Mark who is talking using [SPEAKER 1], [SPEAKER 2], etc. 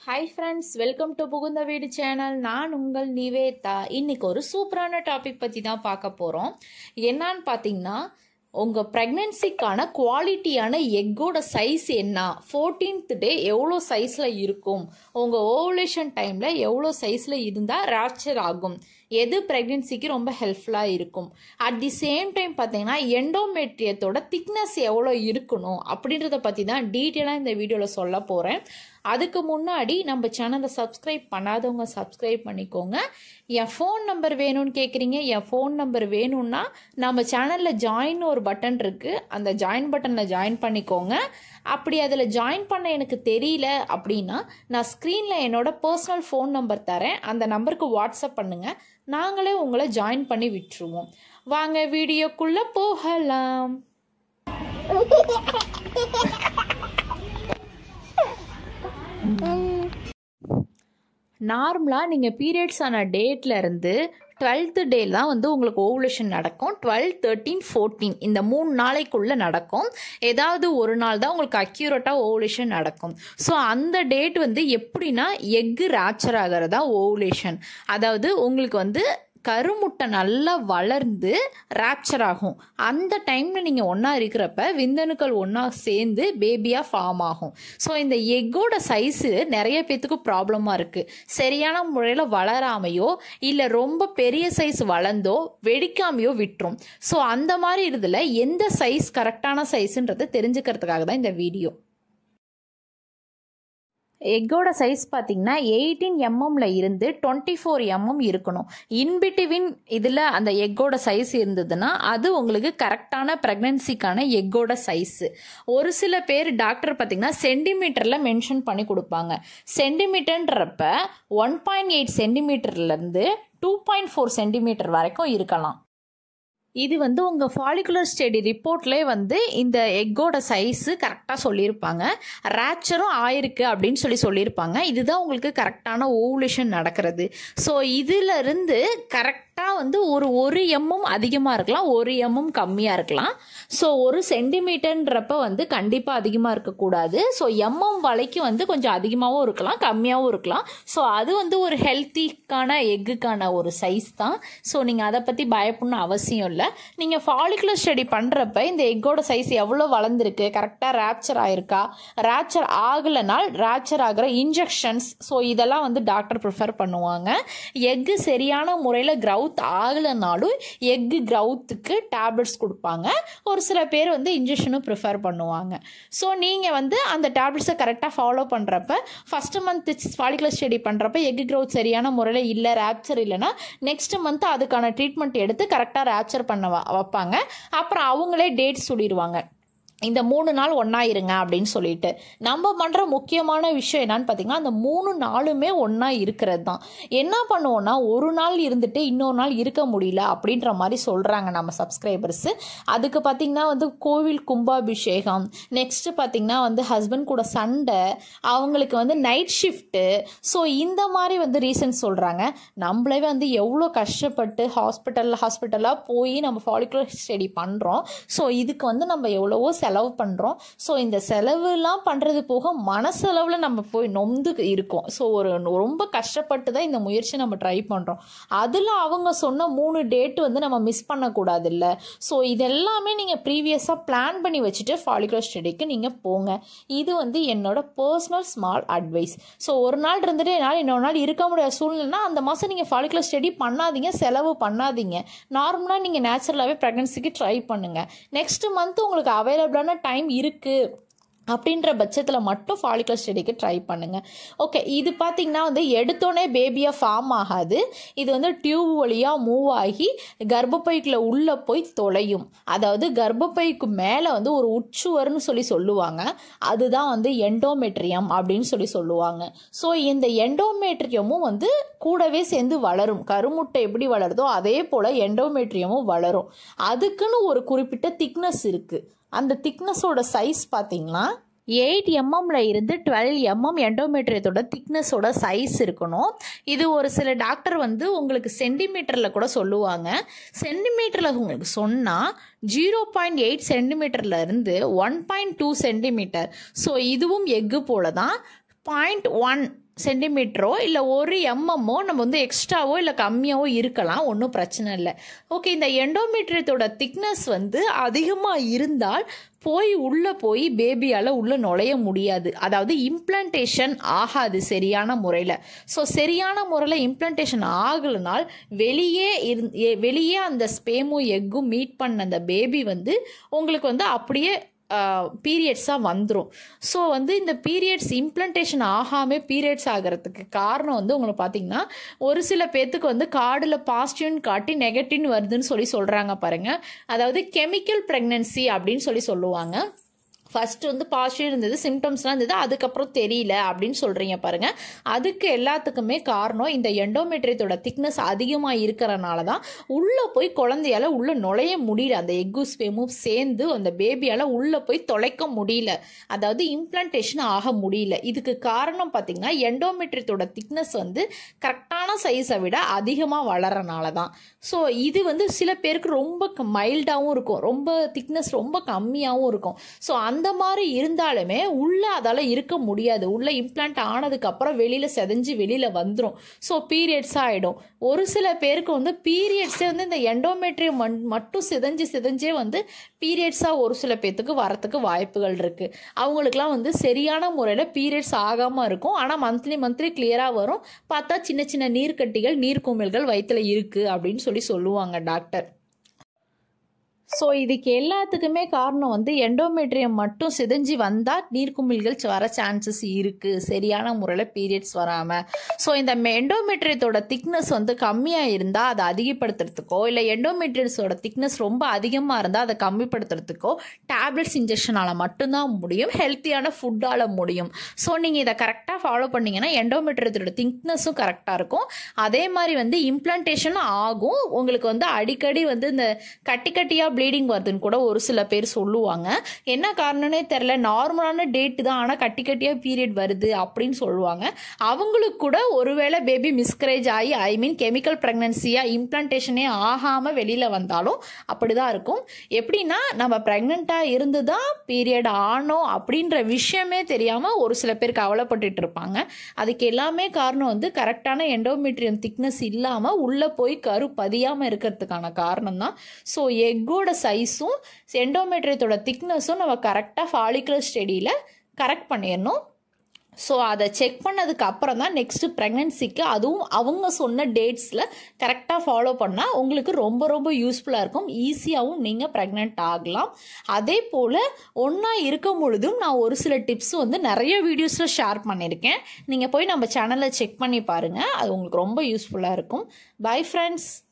[SPEAKER 1] hi friends welcome to புகுந்த வீடு channel நான் உங்கள் நிவேதா இன்னைக்கு ஒரு சூப்பரான டாபிக் பற்றி தான் பார்க்க போகிறோம் என்னன்னு பார்த்தீங்கன்னா உங்கள் ப்ரெக்னென்சிக்கான குவாலிட்டியான எக்கோட சைஸ் என்ன ஃபோர்டீன்த் டே எவ்வளோ சைஸில் இருக்கும் உங்கள் ஓவலேஷன் டைமில் எவ்வளோ சைஸில் இருந்தால் ராப்சர் ஆகும் எது ப்ரெக்னென்சிக்கு ரொம்ப ஹெல்ப்ஃபுல்லாக இருக்கும் அட் தி சேம் டைம் பார்த்தீங்கன்னா எண்டோமெட்ரியத்தோட திக்னஸ் எவ்வளோ இருக்கணும் அப்படின்றத பற்றி தான் டீட்டெயிலாக இந்த வீடியோவில் சொல்ல போகிறேன் அதுக்கு முன்னாடி நம்ம சேனலை சப்ஸ்கிரைப் பண்ணாதவங்க சப்ஸ்கிரைப் பண்ணிக்கோங்க என் ஃபோன் நம்பர் வேணும்னு கேட்குறீங்க என் ஃபோன் நம்பர் வேணும்னா நம்ம சேனலில் ஜாயின் ஒரு பட்டன் இருக்குது அந்த ஜாயின் பட்டனில் ஜாயின் பண்ணிக்கோங்க அப்படி அதில் ஜாயின் பண்ண எனக்கு தெரியல அப்படின்னா நான் ஸ்க்ரீனில் என்னோட பர்சனல் ஃபோன் நம்பர் தரேன் அந்த நம்பருக்கு வாட்ஸ்அப் பண்ணுங்கள் நாங்களே உங்களை ஜாயின் பண்ணி விட்டுருவோம் வாங்க வீடியோக்குள்ளே போகலாம் நார்மலாக நீங்கள் பீரியட்ஸ் ஆன டேட்ல இருந்து டுவெல்த்து டே தான் வந்து உங்களுக்கு ஓவுலேஷன் நடக்கும் டுவெல் தேர்ட்டீன் ஃபோர்டீன் இந்த மூணு நாளைக்குள்ளே நடக்கும் ஏதாவது ஒரு நாள் தான் உங்களுக்கு அக்யூரேட்டாக ஓவுலேஷன் நடக்கும் ஸோ அந்த டேட் வந்து எப்படின்னா எக்கு ரேச்சர் ஆகிறதா ஓவுலேஷன் அதாவது உங்களுக்கு வந்து கருமுட்டை நல்லா வளர்ந்து ரேப்சர் ஆகும் அந்த டைமில் நீங்கள் ஒன்றா இருக்கிறப்ப விந்தணுக்கள் ஒன்றா சேர்ந்து பேபியாக ஃபார்ம் ஆகும் ஸோ இந்த எக்கோட சைஸு நிறைய பேத்துக்கு ப்ராப்ளமாக இருக்குது சரியான முறையில் வளராமையோ இல்லை ரொம்ப பெரிய சைஸ் வளர்ந்தோ வெடிக்காமையோ விட்டுரும் ஸோ அந்த மாதிரி இதில் எந்த சைஸ் கரெக்டான சைஸுன்றதை தெரிஞ்சுக்கிறதுக்காக தான் இந்த வீடியோ எக்கோட சைஸ் பார்த்தீங்கன்னா எயிட்டீன் எம்எம்ல இருந்து டுவெண்ட்டி ஃபோர் எம்எம் இருக்கணும் இன்பிட்வீன் இதில் அந்த எக்கோட சைஸ் இருந்ததுன்னா அது உங்களுக்கு கரெக்டான ப்ரெக்னென்சிக்கான எக்கோட சைஸு ஒரு சில பேர் டாக்டர் பார்த்தீங்கன்னா சென்டிமீட்டரில் மென்ஷன் பண்ணி கொடுப்பாங்க சென்டிமீட்டர்ன்றப்ப ஒன் பாயிண்ட் எயிட் சென்டிமீட்டர்லேருந்து டூ பாயிண்ட் ஃபோர் சென்டிமீட்டர் வரைக்கும் இருக்கலாம் இது வந்து உங்கள் ஃபாலிகுலர் ஸ்டடி ரிப்போர்ட்லேயே வந்து இந்த எக்கோட சைஸு கரெக்டாக சொல்லியிருப்பாங்க ரேச்சரும் ஆயிருக்கு அப்படின்னு சொல்லி சொல்லியிருப்பாங்க இதுதான் உங்களுக்கு கரெக்டான ஓவுலேஷன் நடக்கிறது ஸோ இதிலிருந்து கரெக்டாக வந்து ஒரு ஒரு எம்எம் அதிகமாக இருக்கலாம் ஒரு எம்எம் கம்மியாக இருக்கலாம் ஸோ ஒரு சென்டிமீட்டர்ன்றப்ப வந்து கண்டிப்பாக அதிகமாக இருக்கக்கூடாது ஸோ எம்எம் வலைக்கும் வந்து கொஞ்சம் அதிகமாகவும் இருக்கலாம் கம்மியாகவும் இருக்கலாம் ஸோ அது வந்து ஒரு ஹெல்த்திக்கான எக்குக்கான ஒரு சைஸ் தான் ஸோ நீங்கள் அதை பற்றி பயப்படணும் அவசியம் இல்லை நீங்கள் ஃபாலிகுலர் ஸ்டடி பண்ணுறப்ப இந்த எக்கோட சைஸ் எவ்வளோ வளர்ந்துருக்கு கரெக்டாக ரேப்சர் ஆயிருக்கா ரேப்சர் ஆகலைனால் ரேப்சர் ஆகிற இன்ஜெக்ஷன்ஸ் ஸோ இதெல்லாம் வந்து டாக்டர் ப்ரிஃபர் பண்ணுவாங்க எக்கு சரியான முறையில் க்ரௌத் ஆகலைனாலும் எக்கு க்ரௌத்துக்கு டேப்லெட்ஸ் கொடுப்பாங்க ஒரு சில பேர் வந்து இன்ஜெக்ஷனும் ப்ரிஃபர் பண்ணுவாங்க ஸோ நீங்கள் வந்து அந்த டேப்லெட்ஸை கரெக்டாக ஃபாலோ பண்ணுறப்ப ஃபஸ்ட்டு மந்த் ஃபாலிகுலர் ஸ்டடி பண்ணுறப்ப எக் க்ரௌத் சரியான முறையில் இல்லை ரேப்சர் இல்லைன்னா நெக்ஸ்ட் மந்த் அதுக்கான ட்ரீட்மெண்ட் எடுத்து கரெக்டாக ரேப்சர் பண்ண வைப்பாங்க அப்புறம் அவங்களே டேட் சொல்லிடுவாங்க இந்த மூணு நாள் ஒன்றா இருங்க அப்படின்னு சொல்லிட்டு நம்ம பண்ணுற முக்கியமான விஷயம் என்னன்னு பார்த்தீங்கன்னா அந்த மூணு நாளுமே ஒன்றா இருக்கிறது தான் என்ன பண்ணுவோம்னா ஒரு நாள் இருந்துட்டு இன்னொரு நாள் இருக்க முடியல அப்படின்ற மாதிரி சொல்கிறாங்க நம்ம சப்ஸ்கிரைபர்ஸு அதுக்கு பார்த்திங்கன்னா வந்து கோவில் கும்பாபிஷேகம் நெக்ஸ்ட்டு பார்த்திங்கன்னா வந்து ஹஸ்பண்ட் கூட சண்டை அவங்களுக்கு வந்து நைட் ஷிஃப்ட்டு ஸோ இந்த மாதிரி வந்து ரீசன்ஸ் சொல்கிறாங்க நம்மளே வந்து எவ்வளோ கஷ்டப்பட்டு ஹாஸ்பிட்டலில் ஹாஸ்பிட்டலாக போய் நம்ம ஃபாலிகுலர் ஸ்டடி பண்ணுறோம் ஸோ இதுக்கு வந்து நம்ம எவ்வளவோ செலவு பண்ணுறோம் ஸோ இந்த செலவுலாம் பண்ணுறது போக மனசளவில் நம்ம போய் நொந்து இருக்கோம் ஸோ ஒரு ரொம்ப கஷ்டப்பட்டு தான் இந்த முயற்சி நம்ம ட்ரை பண்ணுறோம் அதில் அவங்க சொன்ன மூணு டேட்டு வந்து நம்ம மிஸ் பண்ணக்கூடாது இல்லை ஸோ இதெல்லாமே நீங்கள் ப்ரீவியஸாக பிளான் பண்ணி வச்சுட்டு ஃபாலிகுலர் ஸ்டடிக்கு நீங்கள் போங்க இது வந்து என்னோட பர்சனல் ஸ்மால் அட்வைஸ் ஸோ ஒரு நாள் இருந்துட்டு என்னால் இன்னொரு நாள் இருக்க முடியாத சூழ்நிலைனா அந்த மாதம் நீங்கள் ஃபாலிகுலர் ஸ்டடி பண்ணாதீங்க செலவு பண்ணாதீங்க நார்மலாக நீங்கள் நேச்சுரலாகவே ப்ரெக்னன்சிக்கு ட்ரை பண்ணுங்கள் நெக்ஸ்ட் மந்த் உங்களுக்கு அவைலபிள் அவைலபிளான டைம் இருக்குது அப்படின்ற பட்சத்தில் மட்டும் ஃபாலிகுலர் ஸ்டடிக்கு ட்ரை பண்ணுங்கள் ஓகே இது பார்த்திங்கன்னா வந்து எடுத்தோடனே பேபியாக ஃபார்ம் ஆகாது இது வந்து டியூப் வழியாக மூவ் ஆகி கர்ப்பப்பைக்குள்ள உள்ளே போய் தொலையும் அதாவது கர்ப்பப்பைக்கு மேலே வந்து ஒரு உச்சுவர்னு சொல்லி சொல்லுவாங்க அதுதான் வந்து எண்டோமெட்ரியம் அப்படின்னு சொல்லி சொல்லுவாங்க ஸோ இந்த எண்டோமெட்ரியமும் வந்து கூடவே சேர்ந்து வளரும் கருமுட்டை எப்படி வளருதோ அதே போல் எண்டோமெட்ரியமும் வளரும் அதுக்குன்னு ஒரு குறிப்பிட்ட திக்னஸ் இருக்குது அந்த திக்னஸோட சைஸ் பார்த்தீங்கன்னா எயிட் எம்எம்ல இருந்து டுவெல் எம்எம் எண்டோமெட்ரியத்தோட திக்னஸோட சைஸ் இருக்கணும் இது ஒரு சில டாக்டர் வந்து உங்களுக்கு சென்டிமீட்டரில் கூட சொல்லுவாங்க சென்டிமீட்டரில் உங்களுக்கு சொன்னால் ஜீரோ பாயிண்ட் எயிட் சென்டிமீட்டர்ல இருந்து one point two centimetre so இதுவும் எக்கு போல தான் பாயிண்ட் ஒன் சென்டிமீட்டரோ இல்லை ஒரு எம்எம்மோ நம்ம வந்து எக்ஸ்ட்ராவோ இல்லை கம்மியாவோ இருக்கலாம் ஒன்றும் பிரச்சனை இல்லை ஓகே இந்த எண்டோமெட்ரியத்தோட திக்னஸ் வந்து அதிகமாக இருந்தால் போய் உள்ளே போய் பேபியால் உள்ளே நுழைய முடியாது அதாவது இம்ப்ளான்டேஷன் ஆகாது சரியான முறையில் ஸோ சரியான முறையில் இம்ப்ளான்டேஷன் ஆகலைனால் வெளியே இருந் எ- வெளியே அந்த ஸ்பேமும் எக்கும் மீட் பண்ண அந்த பேபி வந்து உங்களுக்கு வந்து அப்படியே பீரியட்ஸாக வந்துடும் ஸோ வந்து இந்த பீரியட்ஸ் இம்ப்ளண்டேஷன் ஆகாமல் பீரியட்ஸ் ஆகிறதுக்கு காரணம் வந்து உங்களுக்கு பார்த்தீங்கன்னா ஒரு சில பேர்த்துக்கு வந்து கார்டில் பாசிட்டிவ்னு காட்டி நெகட்டிவ்னு வருதுன்னு சொல்லி சொல்கிறாங்க பாருங்க அதாவது கெமிக்கல் ப்ரெக்னன்சி அப்படின்னு சொல்லி சொல்லுவாங்க ஃபர்ஸ்ட் வந்து பாசிட்டிவ் இருந்தது சிம்டம்ஸ்லாம் இருந்தது அதுக்கப்புறம் தெரியல அப்படின்னு சொல்கிறீங்க பாருங்க அதுக்கு எல்லாத்துக்குமே காரணம் இந்த எண்டோமெட்ரியத்தோட திக்னஸ் அதிகமாக இருக்கிறனால தான் உள்ளே போய் குழந்தையால உள்ளே நுழைய முடியல அந்த எக்கும் ஸ்பேமும் சேர்ந்து அந்த பேபியால் உள்ளே போய் தொலைக்க முடியல அதாவது இம்ப்ளான்டேஷன் ஆக முடியல இதுக்கு காரணம் பார்த்தீங்கன்னா எண்டோமெட்ரியத்தோட திக்னஸ் வந்து கரெக்டான சைஸை விட அதிகமாக வளரனால தான் ஸோ இது வந்து சில பேருக்கு ரொம்ப மைல்டாகவும் இருக்கும் ரொம்ப திக்னஸ் ரொம்ப கம்மியாகவும் இருக்கும் ஸோ அந்த மாதிரி இருந்தாலுமே உள்ளே அதால் இருக்க முடியாது உள்ளே இம்ப்ளான்ட் ஆனதுக்கப்புறம் வெளியில் செதஞ்சு வெளியில் வந்துடும் ஸோ பீரியட்ஸாக ஆகிடும் ஒரு சில பேருக்கு வந்து பீரியட்ஸே வந்து இந்த எண்டோமெட்ரியம் மட்டும் சிதைஞ்சு சிதைஞ்சே வந்து பீரியட்ஸாக ஒரு சில பேர்த்துக்கு வரத்துக்கு வாய்ப்புகள் இருக்குது அவங்களுக்குலாம் வந்து சரியான முறையில் பீரியட்ஸ் ஆகாமல் இருக்கும் ஆனால் மந்த்லி மந்த்லி கிளியராக வரும் பார்த்தா சின்ன சின்ன நீர்க்கட்டிகள் நீர்க்குமிழ்கள் வயித்துல இருக்குது அப்படின்னு சொல்லி சொல்லுவாங்க டாக்டர் ஸோ இதுக்கு எல்லாத்துக்குமே காரணம் வந்து எண்டோமெட்ரியம் மட்டும் சிதைஞ்சு வந்தால் நீர்க்குமிழ்கள் வர சான்சஸ் இருக்குது சரியான முறையில் பீரியட்ஸ் வராமல் ஸோ இந்த எண்டோமெட்ரியத்தோட திக்னஸ் வந்து கம்மியாக இருந்தால் அதை அதிகப்படுத்துறதுக்கோ இல்லை எண்டோமெட்ரியஸோட திக்னஸ் ரொம்ப அதிகமாக இருந்தால் அதை கம்மிப்படுத்துறதுக்கோ டேப்லெட்ஸ் இன்ஜெக்ஷனால் மட்டும்தான் முடியும் ஹெல்த்தியான ஃபுட்டால் முடியும் ஸோ நீங்கள் இதை கரெக்டாக ஃபாலோ பண்ணீங்கன்னா எண்டோமெட்ரியத்தோட திக்னஸும் கரெக்டாக இருக்கும் அதே மாதிரி வந்து இம்ப்ளான்டேஷனும் ஆகும் உங்களுக்கு வந்து அடிக்கடி வந்து இந்த கட்டி கட்டியாக ப்ளீடிங் வருதுன்னு கூட ஒரு சில பேர் சொல்லுவாங்க என்ன காரணம்னே தெரில நார்மலான டேட்டு தான் ஆனால் கட்டி கட்டியாக பீரியட் வருது அப்படின்னு சொல்லுவாங்க அவங்களுக்கு கூட ஒருவேளை பேபி மிஸ்கரேஜ் ஆகி ஐ மீன் கெமிக்கல் ப்ரெக்னன்சியாக இம்ப்ளான்டேஷனே ஆகாமல் வெளியில் வந்தாலும் அப்படி தான் இருக்கும் எப்படின்னா நம்ம ப்ரெக்னெண்ட்டாக இருந்து தான் பீரியட் ஆனோம் அப்படின்ற விஷயமே தெரியாமல் ஒரு சில பேர் கவலைப்பட்டுட்டு இருப்பாங்க அதுக்கு எல்லாமே காரணம் வந்து கரெக்டான எண்டோமெட்ரியம் திக்னஸ் இல்லாமல் உள்ளே போய் கரு பதியாமல் இருக்கிறதுக்கான காரணம் தான் ஸோ எக்கோட சைஸும் எண்டோமெட்ரியத்தோட திக்னஸும் நம்ம கரெக்டாக ஃபாலிகுலர் ஸ்டடியில் கரெக்ட் பண்ணிடணும் ஸோ அதை செக் பண்ணதுக்கு அப்புறம் தான் நெக்ஸ்ட்டு ப்ரெக்னென்சிக்கு அதுவும் அவங்க சொன்ன டேட்ஸில் கரெக்டாக ஃபாலோ பண்ணால் உங்களுக்கு ரொம்ப ரொம்ப யூஸ்ஃபுல்லாக இருக்கும் ஈஸியாகவும் நீங்கள் ப்ரெக்னென்ட் ஆகலாம் அதே போல் ஒன்றா இருக்கும் பொழுதும் நான் ஒரு சில டிப்ஸ் வந்து நிறைய வீடியோஸில் ஷேர் பண்ணியிருக்கேன் நீங்கள் போய் நம்ம சேனலை செக் பண்ணி பாருங்கள் அது உங்களுக்கு ரொம்ப யூஸ்ஃபுல்லாக இருக்கும் பை ஃப்ரெண்ட்ஸ்